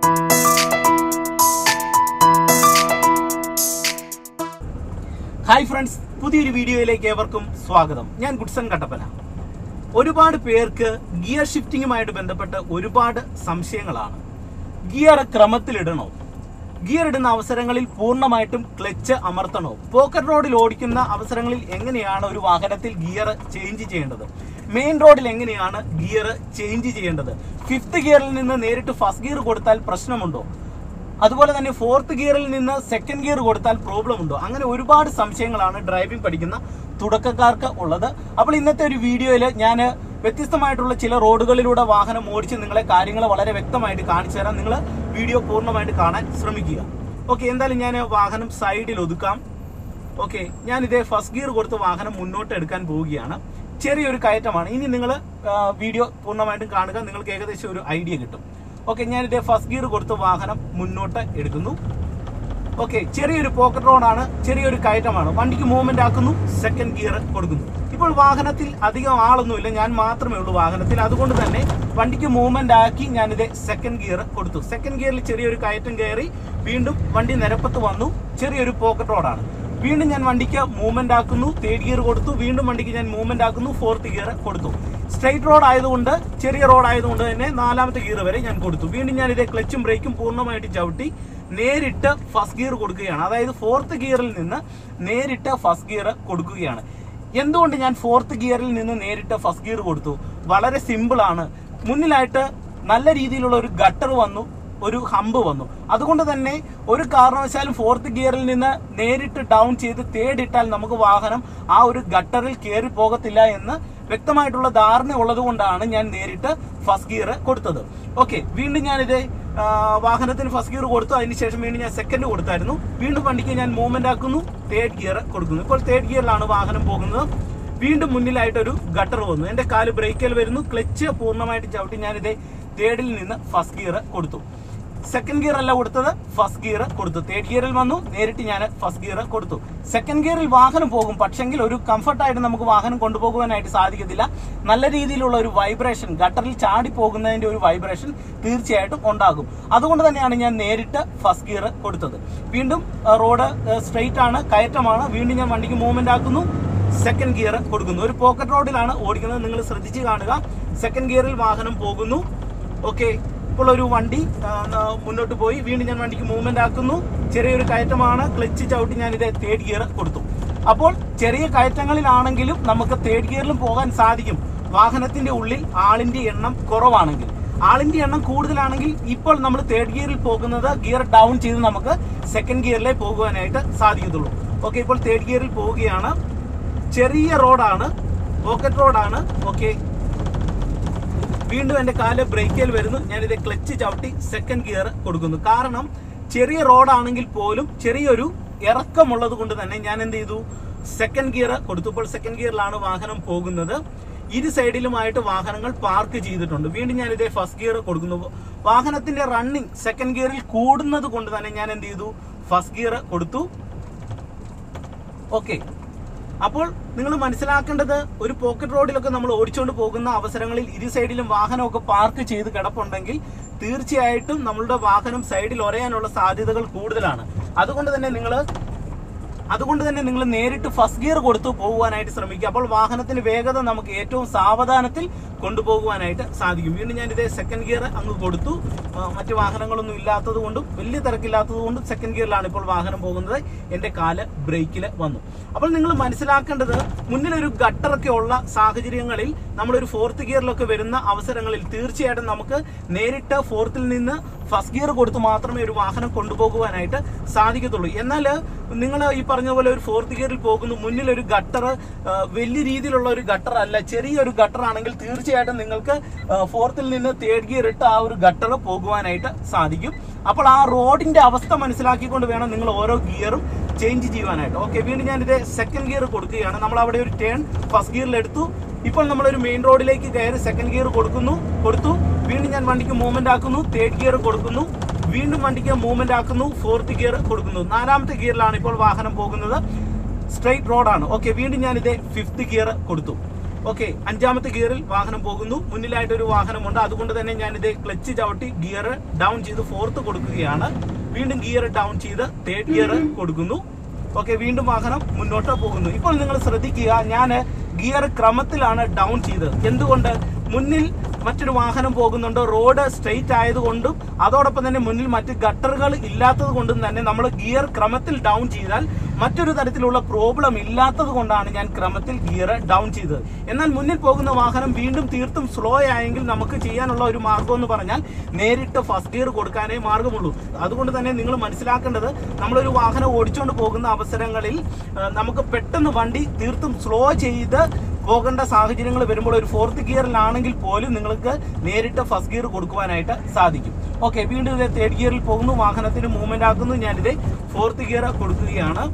hi friends പുതിയൊരു വീഡിയോയിലേക്ക് ഏവർക്കും സ്വാഗതം ഞാൻ ഗുഡ്സൺ കട്ടപ്പന ഒരുപാട് പേർക്ക് ഗിയർ ഷിഫ്റ്റിങ്ങുമായിട്ട് ബന്ധപ്പെട്ട് ഒരുപാട് സംശയങ്ങളാണ് ഗിയർ ക്രമത്തിലിടണോ ഗിയർ ഇടുന്ന അവസരങ്ങളിൽ പൂർണ്ണമായിട്ടും ക്ലച്ച് അമർത്തണോ പോക്കറ്റ് റോഡിൽ ഓടിക്കുന്ന അവസരങ്ങളിൽ എങ്ങനെയാണ് ഒരു വാഹനത്തിൽ ഗിയർ ചേഞ്ച് ചെയ്യേണ്ടത് മെയിൻ റോഡിൽ എങ്ങനെയാണ് ഗിയർ ചേഞ്ച് ചെയ്യേണ്ടത് ഫിഫ്ത്ത് ഗിയറിൽ നിന്ന് നേരിട്ട് ഫസ്റ്റ് ഗിയർ കൊടുത്താൽ പ്രശ്നമുണ്ടോ അതുപോലെ തന്നെ ഫോർത്ത് ഗിയറിൽ നിന്ന് സെക്കൻഡ് ഗിയർ കൊടുത്താൽ പ്രോബ്ലം ഉണ്ടോ അങ്ങനെ ഒരുപാട് സംശയങ്ങളാണ് ഡ്രൈവിംഗ് പഠിക്കുന്ന തുടക്കക്കാർക്ക് ഉള്ളത് അപ്പോൾ ഇന്നത്തെ ഒരു വീഡിയോയിൽ ഞാൻ വ്യത്യസ്തമായിട്ടുള്ള ചില റോഡുകളിലൂടെ വാഹനം ഓടിച്ച് നിങ്ങളെ കാര്യങ്ങൾ വളരെ വ്യക്തമായിട്ട് കാണിച്ചു തരാം നിങ്ങൾ വീഡിയോ പൂർണ്ണമായിട്ട് കാണാൻ ശ്രമിക്കുക ഓക്കെ എന്തായാലും ഞാൻ വാഹനം സൈഡിൽ ഒതുക്കാം ഓക്കെ ഞാൻ ഇതേ ഫസ്റ്റ് ഗിയർ കൊടുത്ത് വാഹനം മുന്നോട്ട് എടുക്കാൻ പോവുകയാണ് ചെറിയൊരു കയറ്റമാണ് ഇനി നിങ്ങൾ വീഡിയോ പൂർണ്ണമായിട്ടും കാണുക നിങ്ങൾക്ക് ഏകദേശം ഒരു ഐഡിയ കിട്ടും ഓക്കെ ഞാൻ ഇതേ ഫസ്റ്റ് ഗിയർ കൊടുത്ത് വാഹനം മുന്നോട്ട് എടുക്കുന്നു ഓക്കെ ചെറിയൊരു പോക്കറ്റ് റോഡാണ് ചെറിയൊരു കയറ്റമാണ് വണ്ടിക്ക് മൂവ്മെന്റ് ആക്കുന്നു സെക്കൻഡ് ഗിയർ കൊടുക്കുന്നു ഇപ്പോൾ വാഹനത്തിൽ അധികം ആളൊന്നുമില്ല ഞാൻ മാത്രമേ ഉള്ളൂ വാഹനത്തിൽ അതുകൊണ്ട് തന്നെ വണ്ടിക്ക് മൂവ്മെന്റ് ആക്കി ഞാനിത് സെക്കൻഡ് ഗിയർ കൊടുത്തു സെക്കൻഡ് ഗിയറിൽ ചെറിയൊരു കയറ്റം കയറി വീണ്ടും വണ്ടി നിരപ്പത്ത് വന്നു ചെറിയൊരു പോക്കറ്റ് റോഡാണ് വീണ്ടും ഞാൻ വണ്ടിക്ക് മൂവ്മെന്റ് ആക്കുന്നു തേർഡ് ഗിയർ കൊടുത്തു വീണ്ടും വണ്ടിക്ക് ഞാൻ മൂവ്മെന്റ് ആക്കുന്നു ഫോർത്ത് ഗിയർ കൊടുത്തു സ്ട്രൈറ്റ് റോഡ് ആയതുകൊണ്ട് ചെറിയ റോഡ് ആയതുകൊണ്ട് തന്നെ നാലാമത്തെ ഗിയർ വരെ ഞാൻ കൊടുത്തു വീണ്ടും ഞാൻ ഇതേ ക്ലച്ചും ബ്രേക്കും പൂർണ്ണമായിട്ട് ചവിട്ടി നേരിട്ട് ഫസ്റ്റ് ഗിയർ കൊടുക്കുകയാണ് അതായത് ഫോർത്ത് ഗിയറിൽ നിന്ന് നേരിട്ട് ഫസ്റ്റ് ഗിയർ കൊടുക്കുകയാണ് എന്തുകൊണ്ട് ഞാൻ ഫോർത്ത് ഗിയറിൽ നിന്ന് നേരിട്ട് ഫസ്റ്റ് ഗിയർ കൊടുത്തു വളരെ സിമ്പിൾ ആണ് മുന്നിലായിട്ട് നല്ല രീതിയിലുള്ള ഒരു ഗട്ടർ വന്നു ഒരു ഹമ്പ് വന്നു അതുകൊണ്ട് തന്നെ ഒരു കാരണവശാലും ഫോർത്ത് ഗിയറിൽ നിന്ന് നേരിട്ട് ഡൗൺ ചെയ്ത് തേർഡ് ഇട്ടാൽ നമുക്ക് വാഹനം ആ ഒരു ഗട്ടറിൽ കയറി പോകത്തില്ല എന്ന് വ്യക്തമായിട്ടുള്ള ധാരണ ഉള്ളത് കൊണ്ടാണ് ഞാൻ നേരിട്ട് ഫസ്റ്റ് ഗിയർ കൊടുത്തത് ഓക്കെ വീണ്ടും ഞാനിത് ആ, വാഹനത്തിന് ഫസ്റ്റ് ഗിയർ കൊടുത്തു അതിനുശേഷം വീണ്ടും ഞാൻ സെക്കൻഡ് കൊടുത്തായിരുന്നു വീണ്ടും വണ്ടിക്ക് ഞാൻ മൂവ്മെന്റ് ആക്കുന്നു തേർഡ് ഗിയർ കൊടുക്കുന്നു ഇപ്പോൾ തേർഡ് ഗിയറിലാണ് വാഹനം പോകുന്നത് വീണ്ടും മുന്നിലായിട്ടൊരു ഗട്ടർ വന്നു എന്റെ കാല് ബ്രേക്കിൽ വരുന്നു ക്ലച്ച് പൂർണ്ണമായിട്ട് ചവിട്ടി ഞാനിതേ തേർഡിൽ നിന്ന് ഫസ്റ്റ് ഗിയർ കൊടുത്തു സെക്കൻഡ് ഗിയർ അല്ല കൊടുത്തത് ഫസ്റ്റ് ഗിയർ കൊടുത്തു തേർഡ് ഗിയറിൽ വന്നു നേരിട്ട് ഞാൻ ഫസ്റ്റ് ഗിയർ കൊടുത്തു സെക്കൻഡ് ഗിയറിൽ വാഹനം പോകും പക്ഷെങ്കിൽ ഒരു കംഫർട്ടായിട്ട് നമുക്ക് വാഹനം കൊണ്ടുപോകുവാനായിട്ട് സാധിക്കത്തില്ല നല്ല രീതിയിലുള്ള ഒരു വൈബ്രേഷൻ ഗട്ടറിൽ ചാടി പോകുന്നതിന്റെ ഒരു വൈബ്രേഷൻ തീർച്ചയായിട്ടും ഉണ്ടാകും അതുകൊണ്ട് തന്നെയാണ് ഞാൻ നേരിട്ട് ഫസ്റ്റ് ഗിയർ കൊടുത്തത് വീണ്ടും ആ, റോഡ് സ്ട്രെയിറ്റ് ആണ് കയറ്റമാണ് വീണ്ടും ഞാൻ വണ്ടിക്ക് മൂവ്മെന്റ് ആക്കുന്നു സെക്കൻഡ് ഗിയർ കൊടുക്കുന്നു ഒരു പോക്കറ്റ് റോഡിലാണ് ഓടിക്കുന്നത് നിങ്ങൾ ശ്രദ്ധിച്ച് കാണുക സെക്കൻഡ് ഗിയറിൽ വാഹനം പോകുന്നു ഓക്കെ ഇപ്പോൾ ഒരു വണ്ടി ആ, ന- മുന്നോട്ട് പോയി വീണ്ടും ഞാൻ വണ്ടിക്ക് മൂവ്മെന്റ് ആക്കുന്നു ചെറിയൊരു കയറ്റമാണ് ക്ലച്ച് ചവിട്ടി ഞാൻ ഇത് തേർഡ് ഗിയർ കൊടുത്തു അപ്പോൾ ചെറിയ കയറ്റങ്ങളിലാണെങ്കിലും നമുക്ക് തേർഡ് ഗിയറിലും പോകാൻ സാധിക്കും വാഹനത്തിന്റെ ഉള്ളിൽ ആളിന്റെ എണ്ണം കുറവാണെങ്കിൽ ആളിന്റെ എണ്ണം കൂടുതലാണെങ്കിൽ ഇപ്പോൾ നമ്മൾ തേർഡ് ഗിയറിൽ പോകുന്നത് ഗിയർ ഡൗൺ ചെയ്ത് നമുക്ക് സെക്കൻഡ് ഗിയറിലേ പോകുവാനായിട്ട് സാധിക്കത്തുള്ളൂ ഓക്കെ ഇപ്പോൾ തേർഡ് ഗിയറിൽ പോവുകയാണ് ചെറിയ റോഡാണ് പോക്കറ്റ് റോഡാണ് ഓക്കെ വീണ്ടും എന്റെ കാല് ബ്രേക്കിൽ വരുന്നു ഞാനിത് ക്ലച്ച് ചവിട്ടി സെക്കൻഡ് ഗിയർ കൊടുക്കുന്നു കാരണം ചെറിയ റോഡാണെങ്കിൽ പോലും ചെറിയൊരു ഇറക്കമുള്ളത് കൊണ്ട് തന്നെ ഞാൻ എന്ത് ചെയ്തു സെക്കൻഡ് ഗിയർ കൊടുത്തപ്പോൾ സെക്കൻഡ് ഗിയറിലാണ് വാഹനം പോകുന്നത് ഇരു സൈഡിലുമായിട്ട് വാഹനങ്ങൾ പാർക്ക് ചെയ്തിട്ടുണ്ട് വീണ്ടും ഞാൻ ഇതേ ഫസ്റ്റ് ഗിയർ കൊടുക്കുന്നു വാഹനത്തിന്റെ റണ്ണിങ് സെക്കൻഡ് ഗിയറിൽ കൂടുന്നത് കൊണ്ട് തന്നെ ഞാൻ എന്ത് ചെയ്തു ഫസ്റ്റ് ഗിയർ കൊടുത്തു ഓക്കെ അപ്പോൾ നിങ്ങൾ മനസ്സിലാക്കേണ്ടത് ഒരു പോക്കറ്റ് റോഡിലൊക്കെ നമ്മൾ ഓടിച്ചുകൊണ്ട് പോകുന്ന അവസരങ്ങളിൽ ഇരു സൈഡിലും വാഹനമൊക്കെ പാർക്ക് ചെയ്ത് കിടപ്പുണ്ടെങ്കിൽ തീർച്ചയായിട്ടും നമ്മളുടെ വാഹനം സൈഡിൽ ഒരയാനുള്ള സാധ്യതകൾ കൂടുതലാണ് അതുകൊണ്ട് തന്നെ നിങ്ങൾ അതുകൊണ്ട് തന്നെ നിങ്ങൾ നേരിട്ട് ഫസ്റ്റ് ഗിയർ കൊടുത്തു പോകുവാനായിട്ട് ശ്രമിക്കുക അപ്പോൾ വാഹനത്തിന് വേഗത നമുക്ക് ഏറ്റവും സാവധാനത്തിൽ കൊണ്ടുപോകുവാനായിട്ട് സാധിക്കും വീണ്ടും ഞാൻ ഇതേ സെക്കൻഡ് ഗിയർ അങ്ങ് കൊടുത്തു ആ, മറ്റ് വാഹനങ്ങളൊന്നും ഇല്ലാത്തത് കൊണ്ടും വലിയ തിരക്കില്ലാത്തത് കൊണ്ടും സെക്കൻഡ് ഗിയറിലാണ് ഇപ്പോൾ വാഹനം പോകുന്നത് എന്റെ കാല് ബ്രേക്കിൽ വന്നു അപ്പോൾ നിങ്ങൾ മനസ്സിലാക്കേണ്ടത് മുന്നിലൊരു ഗട്ടറൊക്കെ ഉള്ള സാഹചര്യങ്ങളിൽ നമ്മളൊരു ഫോർത്ത് ഗിയറിലൊക്കെ വരുന്ന അവസരങ്ങളിൽ തീർച്ചയായിട്ടും നമുക്ക് നേരിട്ട് ഫോർത്തിൽ നിന്ന് ഫസ്റ്റ് ഗിയർ കൊടുത്ത് മാത്രമേ ഒരു വാഹനം കൊണ്ടുപോകുവാനായിട്ട് സാധിക്കത്തുള്ളൂ എന്നാൽ നിങ്ങൾ ഈ പറഞ്ഞ പോലെ ഒരു ഫോർത്ത് ഗിയറിൽ പോകുന്നു മുന്നിൽ ഒരു ഗട്ടർ വലിയ രീതിയിലുള്ള ഒരു ഗട്ടർ അല്ല ചെറിയൊരു ഗട്ടർ ആണെങ്കിൽ തീർച്ചയായിട്ടും നിങ്ങൾക്ക് ഫോർത്തിൽ നിന്ന് തേർഡ് ഗിയർ ഇട്ട് ആ ഒരു ഗട്ടർ പോകുവാനായിട്ട് സാധിക്കും അപ്പോൾ ആ റോഡിന്റെ അവസ്ഥ മനസ്സിലാക്കിക്കൊണ്ട് വേണം നിങ്ങൾ ഓരോ ഗിയറും ചേഞ്ച് ചെയ്യുവാനായിട്ട് ഓക്കെ വീണ്ടും ഞാൻ ഇത് സെക്കൻഡ് ഗിയർ കൊടുക്കുകയാണ് നമ്മൾ അവിടെ ഒരു ടേൺ ഫസ്റ്റ് ഗിയറിൽ എടുത്തു ഇപ്പോൾ നമ്മളൊരു മെയിൻ റോഡിലേക്ക് കയറി സെക്കൻഡ് ഗിയർ കൊടുക്കുന്നു കൊടുത്തു വീണ്ടും ഞാൻ വണ്ടിക്ക് മൂവ്മെന്റ് ആക്കുന്നു തേർഡ് ഗിയർ കൊടുക്കുന്നു വീണ്ടും വണ്ടിക്ക് മൂവ്മെന്റ് ആക്കുന്നു ഫോർത്ത് ഗിയർ കൊടുക്കുന്നു നാലാമത്തെ ഗിയറിലാണ് ഇപ്പോൾ വാഹനം പോകുന്നത് സ്ട്രെയിറ്റ് റോഡാണ് ഓക്കെ വീണ്ടും ഞാൻ ഇത് ഫിഫ്ത്ത് ഗിയർ കൊടുത്തു ഓക്കെ അഞ്ചാമത്തെ ഗിയറിൽ വാഹനം പോകുന്നു മുന്നിലായിട്ട് ഒരു വാഹനമുണ്ട് അതുകൊണ്ട് തന്നെ ഞാൻ ഇത് ക്ലച്ച് ചവിട്ടി ഗിയർ ഡൗൺ ചെയ്ത് ഫോർത്ത് കൊടുക്കുകയാണ് വീണ്ടും ഗിയർ ഡൗൺ ചെയ്ത് തേർഡ് ഗിയർ കൊടുക്കുന്നു ഓക്കെ വീണ്ടും വാഹനം മുന്നോട്ട് പോകുന്നു ഇപ്പോൾ നിങ്ങൾ ശ്രദ്ധിക്കുക ഞാൻ ഗിയർ ക്രമത്തിലാണ് ഡൗൺ ചെയ്തത് എന്തുകൊണ്ട് മുന്നിൽ മറ്റൊരു വാഹനം പോകുന്നുണ്ട് റോഡ് സ്ട്രെയിറ്റ് ആയതുകൊണ്ടും അതോടൊപ്പം തന്നെ മുന്നിൽ മറ്റ് ഗട്ടറുകൾ ഇല്ലാത്തത് കൊണ്ടും തന്നെ നമ്മൾ ഗിയർ ക്രമത്തിൽ ഡൗൺ ചെയ്താൽ മറ്റൊരു തരത്തിലുള്ള പ്രോബ്ലം ഇല്ലാത്തത് കൊണ്ടാണ് ഞാൻ ക്രമത്തിൽ ഗിയർ ഡൗൺ ചെയ്തത് എന്നാൽ മുന്നിൽ പോകുന്ന വാഹനം വീണ്ടും തീർത്തും സ്ലോ ആയെങ്കിൽ നമുക്ക് ചെയ്യാനുള്ള ഒരു മാർഗം എന്ന് പറഞ്ഞാൽ നേരിട്ട് ഫസ്റ്റ് ഗിയർ കൊടുക്കാനേ മാർഗമുള്ളൂ അതുകൊണ്ട് തന്നെ നിങ്ങൾ മനസ്സിലാക്കേണ്ടത് നമ്മളൊരു വാഹനം ഓടിച്ചുകൊണ്ട് പോകുന്ന അവസരങ്ങളിൽ ആ, നമുക്ക് പെട്ടെന്ന് വണ്ടി തീർത്തും സ്ലോ ചെയ്ത് പോകേണ്ട സാഹചര്യങ്ങൾ വരുമ്പോൾ ഒരു ഫോർത്ത് ഗിയറിലാണെങ്കിൽ പോലും നിങ്ങൾക്ക് നേരിട്ട് ഫസ്റ്റ് ഗിയർ കൊടുക്കുവാനായിട്ട് സാധിക്കും ഓക്കെ വീണ്ടും ഇത് തേർഡ് ഗിയറിൽ പോകുന്നു വാഹനത്തിന് മൂവ്മെന്റ് ആക്കുന്നു ഞാനിത് ഫോർത്ത് ഗിയർ കൊടുക്കുകയാണ്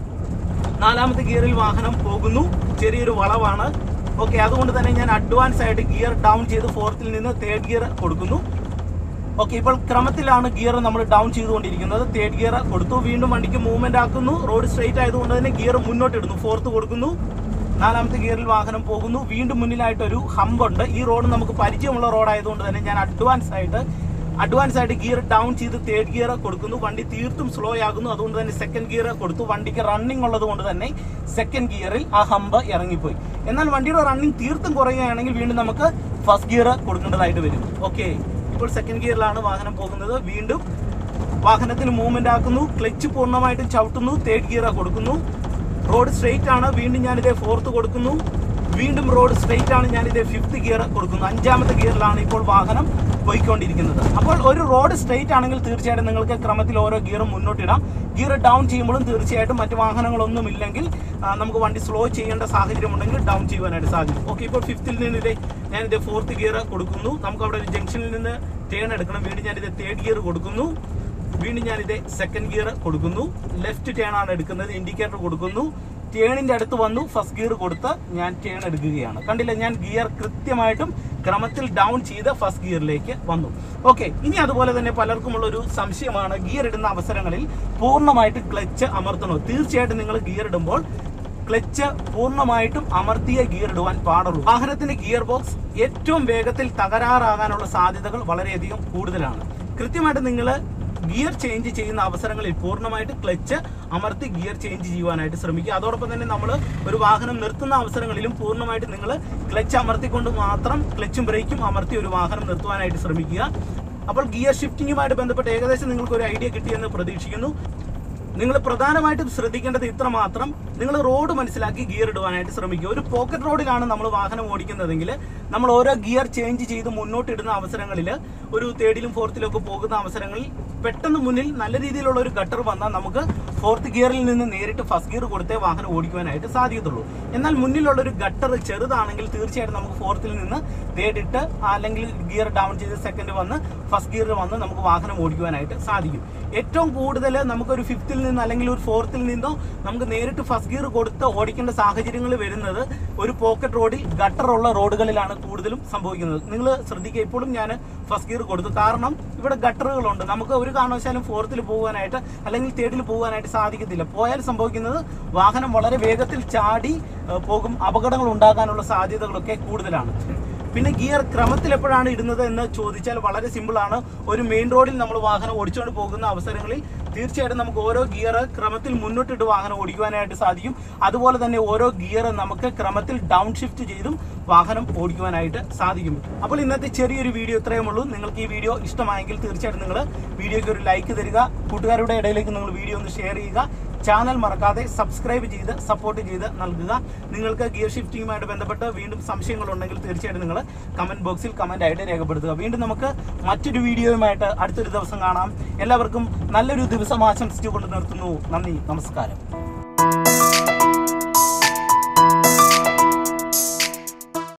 നാലാമത്തെ ഗിയറിൽ വാഹനം പോകുന്നു ചെറിയൊരു വളവാണ് ഓക്കെ അതുകൊണ്ട് തന്നെ ഞാൻ അഡ്വാൻസ് ആയിട്ട് ഗിയർ ഡൗൺ ചെയ്ത് ഫോർത്തിൽ നിന്ന് തേർഡ് ഗിയർ കൊടുക്കുന്നു ഓക്കെ ഇപ്പോൾ ക്രമത്തിലാണ് ഗിയർ നമ്മൾ ഡൗൺ ചെയ്തുകൊണ്ടിരിക്കുന്നത് തേർഡ് ഗിയർ കൊടുത്തു വീണ്ടും വണ്ടിക്ക് മൂവ്മെന്റ് ആക്കുന്നു റോഡ് സ്ട്രെയിറ്റ് ആയതുകൊണ്ട് തന്നെ ഗിയർ മുന്നോട്ട് ഇടുന്നു ഫോർത്ത് കൊടുക്കുന്നു നാലാമത്തെ ഗിയറിൽ വാഹനം പോകുന്നു വീണ്ടും മുന്നിലായിട്ട് ഒരു ഹമ്പ് ഉണ്ട് ഈ റോഡ് നമുക്ക് പരിചയമുള്ള റോഡ് ആയതുകൊണ്ട് തന്നെ ഞാൻ അഡ്വാൻസ് ആയിട്ട് അഡ്വാൻസ് ആയിട്ട് ഗിയർ ഡൗൺ ചെയ്ത് തേർഡ് ഗിയർ കൊടുക്കുന്നു വണ്ടി തീർത്തും സ്ലോ ആകുന്നു അതുകൊണ്ട് തന്നെ സെക്കൻഡ് ഗിയർ കൊടുത്തു വണ്ടിക്ക് റണ്ണിംഗ് ഉള്ളത് കൊണ്ട് തന്നെ സെക്കൻഡ് ഗിയറിൽ ആ ഹമ്പ് ഇറങ്ങിപ്പോയി എന്നാൽ വണ്ടിയുടെ റണ്ണിംഗ് തീർത്തും കുറയുകയാണെങ്കിൽ വീണ്ടും നമുക്ക് ഫസ്റ്റ് ഗിയർ കൊടുക്കേണ്ടതായിട്ട് വരും ഓക്കെ ഇപ്പോൾ സെക്കൻഡ് ഗിയറിലാണ് വാഹനം പോകുന്നത് വീണ്ടും വാഹനത്തിന് മൂവ്മെന്റ് ആക്കുന്നു ക്ലച്ച് പൂർണ്ണമായിട്ടും ചവിട്ടുന്നു തേർഡ് ഗിയർ കൊടുക്കുന്നു റോഡ് സ്ട്രെയിറ്റ് ആണ് വീണ്ടും ഞാനിത് ഫോർത്ത് കൊടുക്കുന്നു വീണ്ടും റോഡ് സ്ട്രെയിറ്റ് ആണ് ഞാനിത് ഫിഫ്ത്ത് ഗിയർ കൊടുക്കുന്നു അഞ്ചാമത്തെ ഗിയറിലാണ് ഇപ്പോൾ വാഹനം പോയിക്കൊണ്ടിരിക്കുന്നത് അപ്പോൾ ഒരു റോഡ് സ്ട്രെയിറ്റ് ആണെങ്കിൽ തീർച്ചയായിട്ടും നിങ്ങൾക്ക് ക്രമത്തിൽ ഓരോ ഗിയറും മുന്നോട്ടിടാം ഗിയർ ഡൗൺ ചെയ്യുമ്പോഴും തീർച്ചയായിട്ടും മറ്റു വാഹനങ്ങളൊന്നും ഇല്ലെങ്കിൽ ആ, നമുക്ക് വണ്ടി സ്ലോ ചെയ്യേണ്ട സാഹചര്യം ഉണ്ടെങ്കിൽ ഡൗൺ ചെയ്യുവാനായിട്ട് സാധിക്കും ഓക്കെ ഇപ്പോൾ ഫിഫ്ത്തിൽ നിന്ന് ഇത് ഞാനിത് ഫോർത്ത് ഗിയർ കൊടുക്കുന്നു നമുക്ക് അവിടെ ഒരു ജംഗ്ഷനിൽ നിന്ന് ടേൺ എടുക്കണം വീണ്ടും ഞാനിത് തേർഡ് ഗിയർ കൊടുക്കുന്നു വീണ്ടും ഞാനിത് സെക്കൻഡ് ഗിയർ കൊടുക്കുന്നു ലെഫ്റ്റ് ടേൺ ആണ് എടുക്കുന്നത് ഇൻഡിക്കേറ്റർ കൊടുക്കുന്നു ടേണിന്റെ അടുത്ത് വന്നു ഫസ്റ്റ് ഗിയർ കൊടുത്ത് ഞാൻ ടേൺ എടുക്കുകയാണ് കണ്ടില്ല ഞാൻ ഗിയർ കൃത്യമായിട്ടും ക്രമത്തിൽ ഡൗൺ ചെയ്ത് ഫസ്റ്റ് ഗിയറിലേക്ക് വന്നു ഓക്കെ ഇനി അതുപോലെ തന്നെ പലർക്കുമുള്ള ഒരു സംശയമാണ് ഗിയർ ഇടുന്ന അവസരങ്ങളിൽ പൂർണ്ണമായിട്ട് ക്ലച്ച് അമർത്തണോ തീർച്ചയായിട്ടും നിങ്ങൾ ഗിയർ ഇടുമ്പോൾ ക്ലച്ച് പൂർണ്ണമായിട്ടും അമർത്തിയ ഗിയർ ഇടുവാൻ പാടുള്ളൂ വാഹനത്തിന്റെ ഗിയർ ബോക്സ് ഏറ്റവും വേഗത്തിൽ തകരാറാകാനുള്ള സാധ്യതകൾ വളരെയധികം കൂടുതലാണ് കൃത്യമായിട്ട് നിങ്ങൾ ഗിയർ ചേഞ്ച് ചെയ്യുന്ന അവസരങ്ങളിൽ പൂർണ്ണമായിട്ട് ക്ലച്ച് അമർത്തി ഗിയർ ചേഞ്ച് ചെയ്യുവാനായിട്ട് ശ്രമിക്കുക അതോടൊപ്പം തന്നെ നമ്മൾ ഒരു വാഹനം നിർത്തുന്ന അവസരങ്ങളിലും പൂർണ്ണമായിട്ട് നിങ്ങൾ ക്ലച്ച് അമർത്തിക്കൊണ്ട് മാത്രം ക്ലച്ചും ബ്രേക്കും അമർത്തി ഒരു വാഹനം നിർത്തുവാനായിട്ട് ശ്രമിക്കുക അപ്പോൾ ഗിയർ ഷിഫ്റ്റിങ്ങുമായിട്ട് ബന്ധപ്പെട്ട് ഏകദേശം നിങ്ങൾക്ക് ഒരു ഐഡിയ കിട്ടിയെന്ന് പ്രതീക്ഷിക്കുന്നു നിങ്ങൾ പ്രധാനമായിട്ടും ശ്രദ്ധിക്കേണ്ടത് ഇത്ര മാത്രം നിങ്ങൾ റോഡ് മനസ്സിലാക്കി ഗിയർ ഇടുവാനായിട്ട് ശ്രമിക്കുക ഒരു പോക്കറ്റ് റോഡിലാണ് നമ്മൾ വാഹനം ഓടിക്കുന്നതെങ്കിൽ നമ്മൾ ഓരോ ഗിയർ ചേഞ്ച് ചെയ്ത് മുന്നോട്ട് ഇടുന്ന അവസരങ്ങളിൽ ഒരു തേർഡിലും ഫോർത്തിലും ഒക്കെ പോകുന്ന അവസരങ്ങളിൽ പെട്ടെന്ന് മുന്നിൽ നല്ല രീതിയിലുള്ള ഒരു ഗട്ടർ വന്നാൽ നമുക്ക് ഫോർത്ത് ഗിയറിൽ നിന്ന് നേരിട്ട് ഫസ്റ്റ് ഗിയർ കൊടുത്തേ വാഹനം ഓടിക്കുവാനായിട്ട് സാധിക്കത്തുള്ളൂ എന്നാൽ മുന്നിലുള്ള ഒരു ഗട്ടർ ചെറുതാണെങ്കിൽ തീർച്ചയായിട്ടും നമുക്ക് ഫോർത്തിൽ നിന്ന് തേർഡിട്ട് അല്ലെങ്കിൽ ഗിയർ ഡൗൺ ചെയ്ത് സെക്കൻഡ് വന്ന് ഫസ്റ്റ് ഗിയറിൽ വന്ന് നമുക്ക് വാഹനം ഓടിക്കുവാനായിട്ട് സാധിക്കും ഏറ്റവും കൂടുതൽ നമുക്കൊരു ഫിഫ്ത്തിൽ നിന്ന് അല്ലെങ്കിൽ ഒരു ഫോർത്തിൽ നിന്നോ നമുക്ക് നേരിട്ട് ഫസ്റ്റ് ഗിയർ കൊടുത്ത് ഓടിക്കേണ്ട സാഹചര്യങ്ങൾ വരുന്നത് ഒരു പോക്കറ്റ് റോഡിൽ ഗട്ടർ ഉള്ള റോഡുകളിലാണ് കൂടുതലും സംഭവിക്കുന്നത് നിങ്ങൾ ശ്രദ്ധിക്കുക ഇപ്പോഴും ഞാൻ ഫസ്റ്റ് ഗിയർ കൊടുത്തു കാരണം ഇവിടെ ഗട്ടറുകളുണ്ട് നമുക്ക് ഒരു കാരണവശാലും ഫോർത്തിൽ പോകാനായിട്ട് അല്ലെങ്കിൽ തേർഡിൽ പോകാനായിട്ട് സാധിക്കത്തില്ല പോയാൽ സംഭവിക്കുന്നത് വാഹനം വളരെ വേഗത്തിൽ ചാടി ഏഹ്, പോകും അപകടങ്ങൾ ഉണ്ടാകാനുള്ള സാധ്യതകളൊക്കെ കൂടുതലാണ് പിന്നെ ഗിയർ ക്രമത്തിൽ എപ്പോഴാണ് ഇടുന്നത് എന്ന് ചോദിച്ചാൽ വളരെ സിമ്പിൾ ആണ് ഒരു മെയിൻ റോഡിൽ നമ്മൾ വാഹനം ഓടിച്ചുകൊണ്ട് പോകുന്ന അവസരങ്ങളിൽ തീർച്ചയായിട്ടും നമുക്ക് ഓരോ ഗിയർ ക്രമത്തിൽ മുന്നോട്ടിട്ട് വാഹനം ഓടിക്കുവാനായിട്ട് സാധിക്കും അതുപോലെ തന്നെ ഓരോ ഗിയർ നമുക്ക് ക്രമത്തിൽ ഡൗൺ ഷിഫ്റ്റ് ചെയ്തും വാഹനം ഓടിക്കുവാനായിട്ട് സാധിക്കും അപ്പോൾ ഇന്നത്തെ ചെറിയൊരു വീഡിയോ ഇത്രയും ഉള്ളൂ നിങ്ങൾക്ക് ഈ വീഡിയോ ഇഷ്ടമായെങ്കിൽ തീർച്ചയായിട്ടും നിങ്ങൾ വീഡിയോയ്ക്ക് ഒരു ലൈക്ക് തരിക കൂട്ടുകാരുടെ ഇടയിലേക്ക് നിങ്ങൾ വീഡിയോ ഒന്ന് ഷെയർ ചെയ്യുക ചാനൽ മറക്കാതെ സബ്സ്ക്രൈബ് ചെയ്ത് സപ്പോർട്ട് ചെയ്ത് നൽകുക നിങ്ങൾക്ക് ഗിയർ ഷിഫ്റ്റിങ്ങുമായിട്ട് ബന്ധപ്പെട്ട് വീണ്ടും സംശയങ്ങളുണ്ടെങ്കിൽ തീർച്ചയായിട്ടും നിങ്ങൾ കമന്റ് ബോക്സിൽ കമന്റ് ആയിട്ട് രേഖപ്പെടുത്തുക വീണ്ടും നമുക്ക് മറ്റൊരു വീഡിയോയുമായിട്ട് അടുത്തൊരു ദിവസം കാണാം എല്ലാവർക്കും നല്ലൊരു ദിവസം ആശംസിച്ചുകൊണ്ട് നിർത്തുന്നു നന്ദി നമസ്കാരം